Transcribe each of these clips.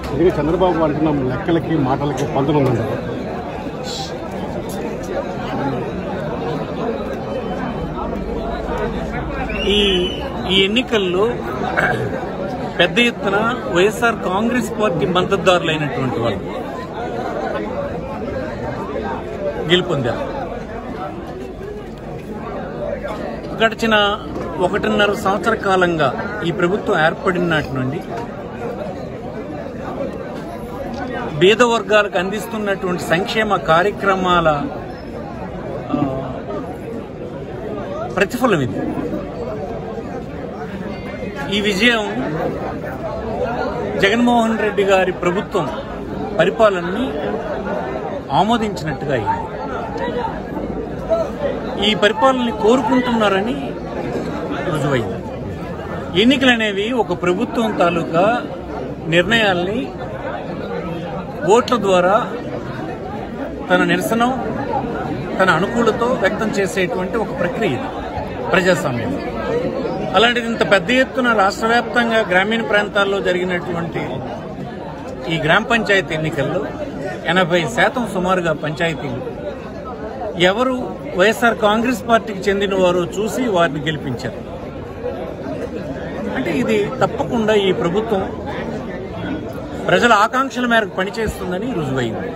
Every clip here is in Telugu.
అందుకే చంద్రబాబు అంటున్న లెక్కలకి మాటలకి పొందడం ఉందండి ఈ ఈ ఎన్నికల్లో పెద్ద ఎత్తున వైఎస్ఆర్ కాంగ్రెస్ పార్టీ మద్దతుదారులైనటువంటి వాళ్ళు గెలుపొందారు గడిచిన ఒకటిన్నర సంవత్సర కాలంగా ఈ ప్రభుత్వం ఏర్పడిన నాటి నుండి పేద వర్గాలకు అందిస్తున్నటువంటి సంక్షేమ కార్యక్రమాల ఆ, ప్రతిఫలం ఇది ఈ విజయం జగన్మోహన్ రెడ్డి గారి ప్రభుత్వం పరిపాలనని ఆమోదించినట్టుగా అయింది ఈ పరిపాలనని కోరుకుంటున్నారని రుజువైంది ఎన్నికలు అనేవి ఒక ప్రభుత్వం తాలూకా నిర్ణయాల్ని ఓట్ల ద్వారా తన నిరసనం తన అనుకూలతో వ్యక్తం చేసేటువంటి ఒక ప్రక్రియ ఇది ప్రజాస్వామ్యం అలాంటిది ఇంత పెద్ద ఎత్తున రాష్ట్ర వ్యాప్తంగా గ్రామీణ ప్రాంతాల్లో జరిగినటువంటి ఈ గ్రామ పంచాయతీ ఎన్నికల్లో ఎనభై శాతం సుమారుగా పంచాయతీలు ఎవరు వైఎస్ఆర్ కాంగ్రెస్ పార్టీకి చెందిన వారో చూసి వారిని గెలిపించారు అంటే ఇది తప్పకుండా ఈ ప్రభుత్వం ప్రజల ఆకాంక్షల మేరకు పనిచేస్తుందని రుజువైంది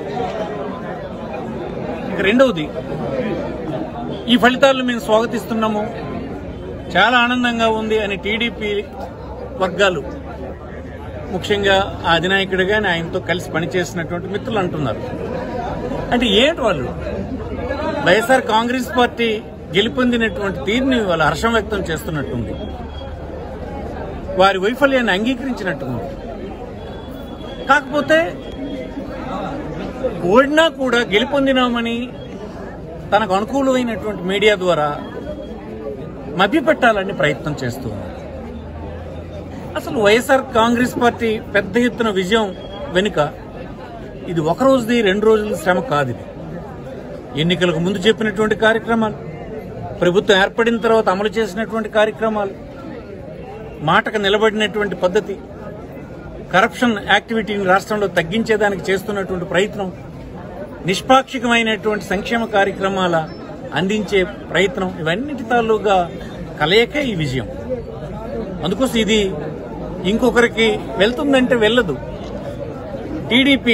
ఇక రెండవది ఈ ఫలితాలను మేము స్వాగతిస్తున్నాము చాలా ఆనందంగా ఉంది అని టీడీపీ వర్గాలు ముఖ్యంగా ఆ అధినాయకుడు కానీ ఆయనతో కలిసి పనిచేసినటువంటి మిత్రులు అంటున్నారు అంటే ఏంటి వాళ్ళు వైఎస్ఆర్ కాంగ్రెస్ పార్టీ గెలుపొందినటువంటి తీరుని వాళ్ళు హర్షం వ్యక్తం చేస్తున్నట్టుంది వారి వైఫల్యాన్ని అంగీకరించినట్టుంది కాకపోతే ఓడినా కూడా గెలుపొందినామని తనకు అనుకూలమైనటువంటి మీడియా ద్వారా మభ్యపెట్టాలని ప్రయత్నం చేస్తూ ఉన్నారు అసలు వైఎస్ఆర్ కాంగ్రెస్ పార్టీ పెద్ద ఎత్తున విజయం వెనుక ఇది ఒక రోజుది రెండు రోజుల శ్రమ కాదు ఇది ఎన్నికలకు ముందు చెప్పినటువంటి కార్యక్రమాలు ప్రభుత్వం ఏర్పడిన తర్వాత అమలు చేసినటువంటి కార్యక్రమాలు మాటకు నిలబడినటువంటి పద్ధతి కరప్షన్ యాక్టివిటీని రాష్ట్రంలో తగ్గించేదానికి చేస్తున్నటువంటి ప్రయత్నం నిష్పాక్షికమైనటువంటి సంక్షేమ కార్యక్రమాల అందించే ప్రయత్నం ఇవన్నిటి తాలూగా కలయికే ఈ విజయం అందుకోసం ఇది ఇంకొకరికి వెళ్తుందంటే వెళ్ళదు టీడీపీ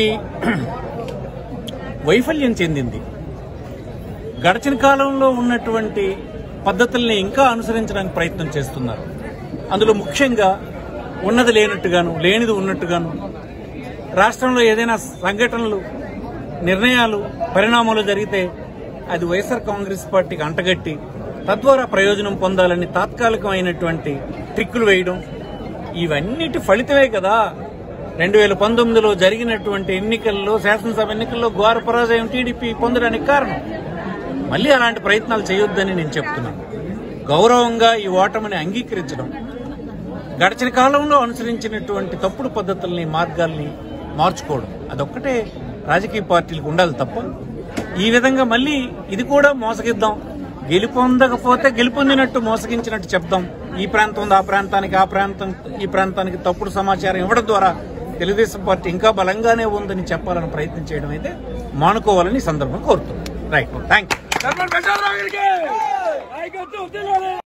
వైఫల్యం చెందింది గడిచిన కాలంలో ఉన్నటువంటి పద్ధతుల్ని ఇంకా అనుసరించడానికి ప్రయత్నం చేస్తున్నారు అందులో ముఖ్యంగా ఉన్నది లేనట్టుగాను లేనిది ఉన్నట్టుగాను రాష్ట్రంలో ఏదైనా సంఘటనలు నిర్ణయాలు పరిణామాలు జరిగితే అది వైఎస్ఆర్ కాంగ్రెస్ పార్టీకి అంటగట్టి తద్వారా ప్రయోజనం పొందాలని తాత్కాలికమైనటువంటి ట్రిక్కులు వేయడం ఇవన్నిటి ఫలితమే కదా రెండు వేల పంతొమ్మిదిలో జరిగినటువంటి ఎన్నికల్లో శాసనసభ ఎన్నికల్లో ఘోర పరాజయం టీడీపీ పొందడానికి కారణం మళ్ళీ అలాంటి ప్రయత్నాలు చేయొద్దని నేను చెప్తున్నాను గౌరవంగా ఈ ఓటమిని అంగీకరించడం గడిచిన కాలంలో అనుసరించినటువంటి తప్పుడు పద్ధతుల్ని మార్గాల్ని మార్చుకోవడం అదొక్కటే రాజకీయ పార్టీలకు ఉండాలి తప్ప ఈ విధంగా మళ్ళీ ఇది కూడా మోసగిద్దాం గెలుపొందకపోతే గెలుపొందినట్టు మోసగించినట్టు చెప్దాం ఈ ప్రాంతం ఉంది ఆ ప్రాంతానికి ఆ ప్రాంతం ఈ ప్రాంతానికి తప్పుడు సమాచారం ఇవ్వడం ద్వారా తెలుగుదేశం పార్టీ ఇంకా బలంగానే ఉందని చెప్పాలని ప్రయత్నం చేయడం అయితే మానుకోవాలని ఈ సందర్భంగా కోరుతున్నాను రైట్ థ్యాంక్ యూ